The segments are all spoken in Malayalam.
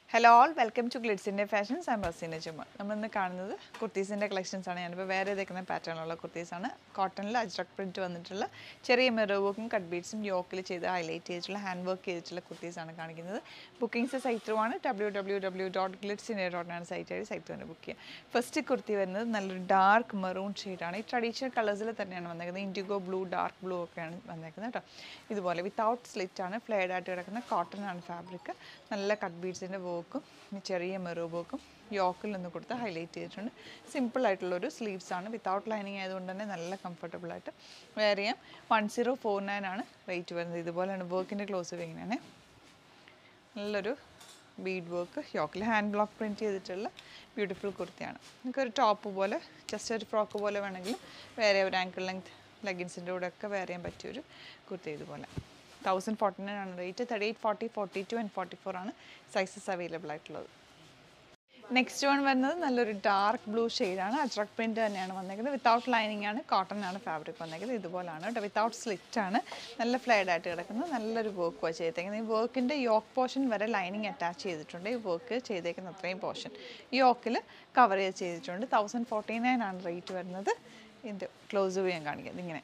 ഹലോ ഓൾ വെൽക്കം ടു ഗ്ലിഡ്സിൻ്റെ ഫാഷൻസ് ആൻഡ് റസീന ചുമ നമ്മളിന്ന് കാണുന്നത് കുർത്തീസിൻ്റെ കളക്ഷൻസ് ആണ് ഞാനിപ്പോൾ വേറെ തേക്കുന്ന പാറ്റേണിലുള്ള കുർത്തീസാണ് കോട്ടണിൽ അജ്രക് പ്രിൻറ്റ് വന്നിട്ടുള്ള ചെറിയ മിറർ വർക്കും കട്ട് ബീഡ്സും യോക്കിൽ ചെയ്ത് ഹൈലൈറ്റ് ചെയ്തിട്ടുള്ള ഹാൻഡ് വർക്ക് ചെയ്തിട്ടുള്ള കുർത്തീസാണ് കാണിക്കുന്നത് ബുക്കിംഗ്സ് സൈറ്റ് ത്രൂ ആണ് ഡബ്ല്യൂ ഡബ്ല്യൂ ഡബ്ല്യൂ ഡോട്ട് ഗ്ലിഡ്സിൻ്റെ ഡോട്ട് ആണ് സൈറ്റ് വഴി സൈറ്റ് തന്നെ ബുക്ക് ചെയ്യുക ഫസ്റ്റ് കുർത്തി വരുന്നത് നല്ലൊരു ഡാർക്ക് മെറൂൺ ഷെയ്ഡാണ് ഈ ട്രഡീഷണൽ കളേഴ്സിൽ തന്നെയാണ് വന്നേക്കുന്നത് ഇൻഡിഗോ ബ്ലൂ ഡാർക്ക് ബ്ലൂ ഒക്കെയാണ് വന്നേക്കുന്നത് കേട്ടോ ഇതുപോലെ വിത്തൗട്ട് സ്ലിറ്റ് ആണ് ഫ്ലെയർഡ് ആയിട്ട് കിടക്കുന്ന കോട്ടൺ ആണ് ഫാബ്രിക് നല്ല കട്ട് ബീഡ്സിൻ്റെ വർക്കും ചെറിയ മെറൂ വർക്കും യോക്കിൽ നിന്ന് കൊടുത്ത് ഹൈലൈറ്റ് ചെയ്തിട്ടുണ്ട് സിമ്പിൾ ആയിട്ടുള്ളൊരു സ്ലീവ്സ് ആണ് വിത്തൗട്ട് ലൈനിങ് ആയതുകൊണ്ട് തന്നെ നല്ല കംഫർട്ടബിൾ ആയിട്ട് വെയർ ചെയ്യാം വൺ സീറോ ഫോർ നയൻ ആണ് റേറ്റ് വരുന്നത് ഇതുപോലെയാണ് വർക്കിൻ്റെ ക്ലോസ് ഇങ്ങനെയാണ് നല്ലൊരു ബീഡ് വർക്ക് യോക്കിൽ ഹാൻഡ് ബ്ലോക്ക് പ്രിൻറ്റ് ചെയ്തിട്ടുള്ള ബ്യൂട്ടിഫുൾ കുർത്തിയാണ് നിങ്ങൾക്ക് ഒരു ടോപ്പ് പോലെ ജസ്റ്റ് ഒരു ഫ്രോക്ക് പോലെ വേണമെങ്കിൽ വേറെ ഒരു ആങ്കിൾ ലെങ്ത് ലെഗിൻസിൻ്റെ കൂടെ ഒക്കെ വെയർ ചെയ്യാൻ പറ്റിയൊരു കുർത്തി ഇതുപോലെ തൗസൻഡ് ഫോർട്ടി നയൻ ആണ് rate thirty eight forty forty two and forty four ആണ് സൈസസ് അവൈലബിൾ ആയിട്ടുള്ളത് നെക്സ്റ്റ് വൺ വരുന്നത് നല്ലൊരു ഡാർക്ക് ബ്ലൂ ഷെയ്ഡാണ് അജ്രക് പ്രിൻറ്റ് തന്നെയാണ് വന്നേക്കുന്നത് വിത്തൗട്ട് ലൈനിങ് ആണ് കോട്ടൺ ആണ് ഫാബ്രിക് വന്നേക്കുന്നത് ഇതുപോലാണ് കേട്ടോ വിത്തൗട്ട് സ്ലിറ്റ് ആണ് നല്ല ഫ്ലെയർഡ് ആയിട്ട് കിടക്കുന്നത് നല്ലൊരു വർക്ക് വാ ചെയ്തേക്കുന്നത് ഈ വർക്കിൻ്റെ യോക്ക് പോർഷൻ വരെ ലൈനിങ് അറ്റാച്ച് ചെയ്തിട്ടുണ്ട് ഈ വർക്ക് ചെയ്തേക്കുന്ന അത്രയും പോർഷൻ യോക്കിൽ കവർ ചെയ്ത് ചെയ്തിട്ടുണ്ട് തൗസൻഡ് ഫോർട്ടി നയൻ ആണ് റേറ്റ് വരുന്നത് ഇതിൻ്റെ ക്ലോസ് ചെയ്യാൻ കാണിക്കുന്നത് ഇങ്ങനെ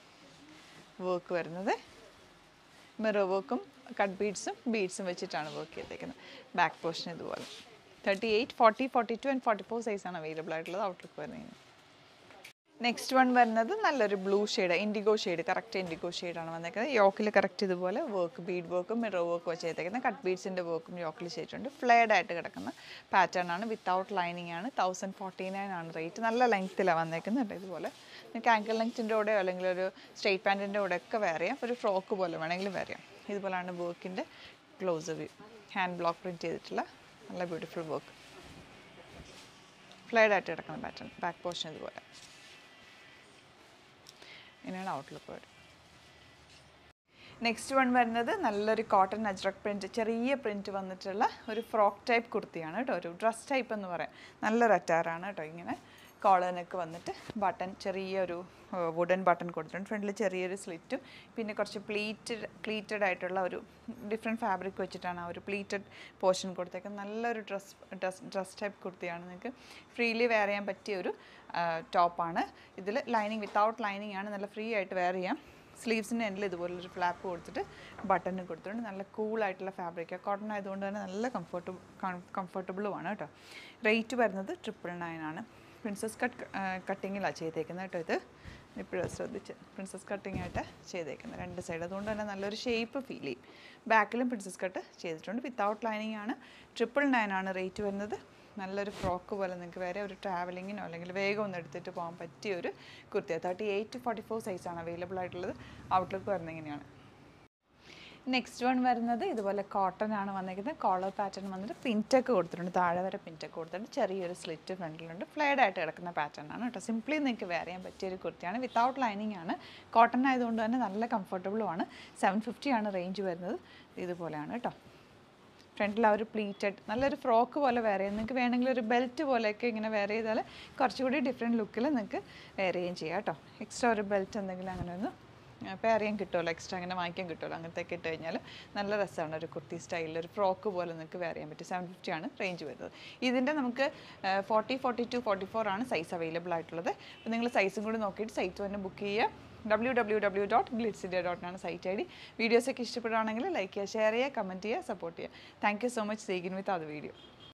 വർക്ക് വരുന്നത് മിറർ വർക്കും കട്ട് ബീഡ്സും ബീഡ്സും വെച്ചിട്ടാണ് വർക്ക് ചെയ്തേക്കുന്നത് ബാക്ക് പോർഷൻ ഇതുപോലെ thirty eight forty forty two and forty four സൈസാണ് അവൈലബിൾ ആയിട്ടുള്ളത് ഔട്ട്ലുക്ക് വരുന്നതിന് നെക്സ്റ്റ് വൺ വരുന്നത് നല്ലൊരു blue shade indigo shade correct indigo ഷെയ്ഡാണ് വന്നേക്കുന്നത് യോക്കിൽ കറക്റ്റ് ഇതുപോലെ വർക്ക് ബീഡ് വർക്കും മിറർ വർക്കും വെച്ച് ചെയ്തേക്കുന്നത് കട്ട് ബീഡ്സിൻ്റെ വർക്കും യോക്കിൽ ചെയ്തിട്ടുണ്ട് ഫ്ലെയർഡ് ആയിട്ട് കിടക്കുന്ന പാറ്റേൺ ആണ് വിത്തൗട്ട് ലൈനിങ് ആണ് തൗസൻഡ് ഫോർട്ടി നയൻ ആണ് റേറ്റ് നല്ല ലെങ്ത്തിലാണ് വന്നേക്കുന്നത് ഇതുപോലെ നിങ്ങൾക്ക് ആങ്കിൾ ലെങ്ത്തിൻ്റെ കൂടെയോ അല്ലെങ്കിൽ ഒരു സ്ട്രെയിറ്റ് പാൻറ്റിൻ്റെ കൂടെ ഒക്കെ വെയർ ചെയ്യാം ഒരു ഫ്രോക്ക് പോലെ വേണമെങ്കിൽ വെയർ ചെയ്യാം ഇതുപോലെയാണ് വർക്കിൻ്റെ close view hand block print ചെയ്തിട്ടുള്ള നല്ല ബ്യൂട്ടിഫുൾ വർക്ക് ഫ്ലൈഡ് ആയിട്ട് കിടക്കുന്ന പാറ്റേൺ ബാക്ക് പോർഷൻ ഇതുപോലെ ഇങ്ങനെയാണ് ഔട്ട്ലുക്ക് വരും നെക്സ്റ്റ് വൺ വരുന്നത് നല്ലൊരു കോട്ടൺ അജ്രക് പ്രിൻറ്റ് ചെറിയ പ്രിൻറ്റ് വന്നിട്ടുള്ള ഒരു ഫ്രോക്ക് ടൈപ്പ് കുർത്തിയാണ് കേട്ടോ ഒരു ഡ്രസ് ടൈപ്പ് എന്ന് പറയാം നല്ലൊരു അറ്റാറാണ് കേട്ടോ ഇങ്ങനെ കോളറിനൊക്കെ വന്നിട്ട് ബട്ടൺ ചെറിയൊരു വുഡൻ ബട്ടൺ കൊടുത്തിട്ടുണ്ട് ഫ്രണ്ടിൽ ചെറിയൊരു സ്ലിറ്റും പിന്നെ കുറച്ച് പ്ലീറ്റഡ് പ്ലീറ്റഡ് ആയിട്ടുള്ള ഒരു ഡിഫറെൻറ്റ് ഫാബ്രിക് വെച്ചിട്ടാണ് ആ ഒരു പ്ലീറ്റഡ് പോർഷൻ കൊടുത്തേക്കുന്നത് നല്ലൊരു ഡ്രസ് ഡ്രസ് ഡ്രസ് ടൈപ്പ് കുർത്തിയാണ് നിങ്ങൾക്ക് ഫ്രീലി വെയർ ചെയ്യാൻ പറ്റിയ ഒരു ടോപ്പാണ് ഇതിൽ ലൈനിങ് വിത്തൗട്ട് ലൈനിങ് ആണ് നല്ല ഫ്രീ ആയിട്ട് വെയർ ചെയ്യാം സ്ലീവ്സിൻ്റെ എൻഡിൽ ഇതുപോലൊരു ഫ്ലാപ്പ് കൊടുത്തിട്ട് ബട്ടൺ കൊടുത്തിട്ടുണ്ട് നല്ല കൂളായിട്ടുള്ള ഫാബ്രിക് കോട്ടൺ ആയതുകൊണ്ട് തന്നെ നല്ല കംഫർട്ടബിൾ കംഫർട്ടബിളുമാണ് കേട്ടോ റേറ്റ് വരുന്നത് ട്രിപ്പിൾ നയൻ ആണ് പ്രിൻസസ് കട്ട് കട്ടിങ്ങിലാണ് ചെയ്തേക്കുന്നത് കേട്ടോ ഇത് ഇപ്പോഴും ശ്രദ്ധിച്ച് പ്രിൻസസ് കട്ടിങ് ആയിട്ട് ചെയ്തേക്കുന്നത് രണ്ട് സൈഡ് അതുകൊണ്ട് തന്നെ നല്ലൊരു ഷേപ്പ് ഫീൽ ചെയ്യും ബാക്കിലും പ്രിൻസസ് കട്ട് ചെയ്തിട്ടുണ്ട് വിത്തൗട്ട് ലൈനിങ് ആണ് ട്രിപ്പിൾ നയൻ ആണ് റേറ്റ് വരുന്നത് നല്ലൊരു ഫ്രോക്ക് പോലെ നിങ്ങൾക്ക് വേറെ ഒരു ട്രാവലിങ്ങിനോ അല്ലെങ്കിൽ വേഗം ഒന്ന് എടുത്തിട്ട് പോകാൻ പറ്റിയ ഒരു കുർത്തിയാണ് thirty eight two forty four സൈസാണ് അവൈലബിൾ ആയിട്ടുള്ളത് ഔട്ട്ലുക്ക് വരുന്നത് ഇങ്ങനെയാണ് നെക്സ്റ്റ് വൺ വരുന്നത് ഇതുപോലെ കോട്ടൺ ആണ് വന്നിരിക്കുന്നത് കോളർ പാറ്റേൺ വന്നിട്ട് പിൻറ്റൊക്കെ കൊടുത്തിട്ടുണ്ട് താഴെ വരെ പിൻറ്റൊക്കെ കൊടുത്തിട്ടുണ്ട് ചെറിയൊരു സ്ലിറ്റ് ഫ്രണ്ടിലുണ്ട് ഫ്ലെയർഡ് ആയിട്ട് കിടക്കുന്ന പാറ്റേൺ ആണ് കേട്ടോ സിംപ്ലി നിങ്ങൾക്ക് വെയർ ചെയ്യാൻ പറ്റിയ ഒരു കുർത്തിയാണ് വിത്തൗട്ട് ലൈനിങ് ആണ് കോട്ടൺ ആയതുകൊണ്ട് തന്നെ നല്ല കംഫർട്ടബിളുമാണ് സെവൻ ഫിഫ്റ്റി ആണ് റേഞ്ച് വരുന്നത് ഇതുപോലെയാണ് കേട്ടോ ഫ്രണ്ടിൽ ആ ഒരു പ്ലീറ്റഡ് നല്ലൊരു ഫ്രോക്ക് പോലെ വെയർ ചെയ്യാം നിങ്ങൾക്ക് വേണമെങ്കിൽ ഒരു ബെൽറ്റ് പോലെയൊക്കെ ഇങ്ങനെ വെയർ ചെയ്താൽ കുറച്ചുകൂടി ഡിഫറെൻറ്റ് ലുക്കിൽ നിങ്ങൾക്ക് വെയർ ചെയ്യുകയും ചെയ്യാം കേട്ടോ എക്സ്ട്രാ ഒരു ബെൽറ്റ് എന്തെങ്കിലും അങ്ങനെ ഒന്ന് പെയർ ചെയ്യാൻ കിട്ടുമല്ലോ എക്സ്ട്രാ അങ്ങനെ വാങ്ങിക്കാൻ കിട്ടുമല്ലോ അങ്ങനത്തെയൊക്കെ ഇട്ട് കഴിഞ്ഞാൽ നല്ല രസമാണ് ഒരു കുർത്തി സ്റ്റൈലിൽ ഒരു ഫ്രോക്ക് പോലെ നിങ്ങൾക്ക് വെയർ ചെയ്യാൻ പറ്റും സെവൻ ഫിഫ്റ്റി ആണ് റേഞ്ച് വരുന്നത് ഇതിൻ്റെ നമുക്ക് forty forty two forty four ആണ് സൈസ് അവൈലബിൾ ആയിട്ടുള്ളത് അപ്പോൾ നിങ്ങൾ സൈസും കൂടി നോക്കിയിട്ട് സൈറ്റ് തന്നെ ബുക്ക് ചെയ്യുക W W W dot glitz India ഡോട്ടിനാണ് സൈറ്റ് ഐ ഡി വീഡിയോസൊക്കെ ഇഷ്ടപ്പെടുകയാണെങ്കിൽ ലൈക്ക് ചെയ്യുക ഷെയർ ചെയ്യുക കമൻറ്റ് ചെയ്യുക സപ്പോർട്ട് ചെയ്യുക thank you so much see again with അത് വീഡിയോ